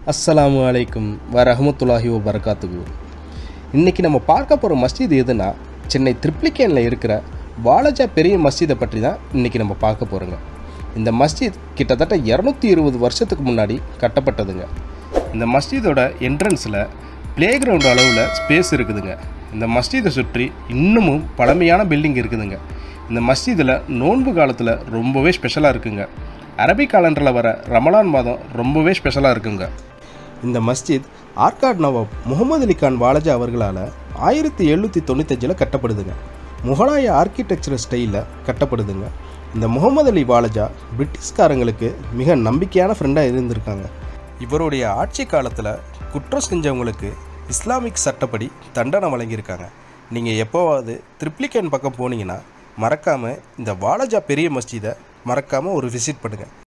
அஸ்ஸலாமு அலைக்கும் வரஹமத்துல்லாஹி வபரகாத்துகு இன்றைக்கி நம்ம பார்க்க போகிற மஸ்ஜித் எதுனா சென்னை த்ரிப்ளிகேனில் இருக்கிற வாலஜா பெரிய மஸ்ஜிதை பற்றி தான் இன்றைக்கி நம்ம பார்க்க போகிறோங்க இந்த மஸ்ஜித் கிட்டத்தட்ட இரநூத்தி இருபது வருஷத்துக்கு முன்னாடி கட்டப்பட்டதுங்க இந்த மஸ்ஜிதோட என்ட்ரன்ஸில் ப்ளே கிரவுண்ட் அளவில் ஸ்பேஸ் இருக்குதுங்க இந்த மஸ்ஜிதை சுற்றி இன்னமும் பழமையான பில்டிங் இருக்குதுங்க இந்த மஸ்ஜிதில் நோன்பு காலத்தில் ரொம்பவே ஸ்பெஷலாக இருக்குங்க அரபிக் காலண்டரில் வர ரமலான் மாதம் ரொம்பவே ஸ்பெஷலாக இருக்குங்க இந்த மஸ்ஜித் ஆர்காட் நவாப் முகமது அலி கான் வாலஜா அவர்களால் ஆயிரத்தி எழுநூற்றி தொண்ணூத்தஞ்சில் கட்டப்படுதுங்க முகலாய ஆர்கிடெக்சர் ஸ்டைலில் கட்டப்படுதுங்க இந்த முகமது அலி வாலஜா பிரிட்டிஷ்காரங்களுக்கு மிக நம்பிக்கையான ஃப்ரெண்டாக இருந்திருக்காங்க இவருடைய ஆட்சி காலத்தில் குற்றம் செஞ்சவங்களுக்கு இஸ்லாமிக் சட்டப்படி தண்டனை வழங்கியிருக்காங்க நீங்கள் எப்போவாவது த்ரிப்ளிகேன் பக்கம் போனீங்கன்னா மறக்காமல் இந்த வாலஜா பெரிய மஸ்ஜிதை மறக்காமல் ஒரு விசிட் பண்ணுங்கள்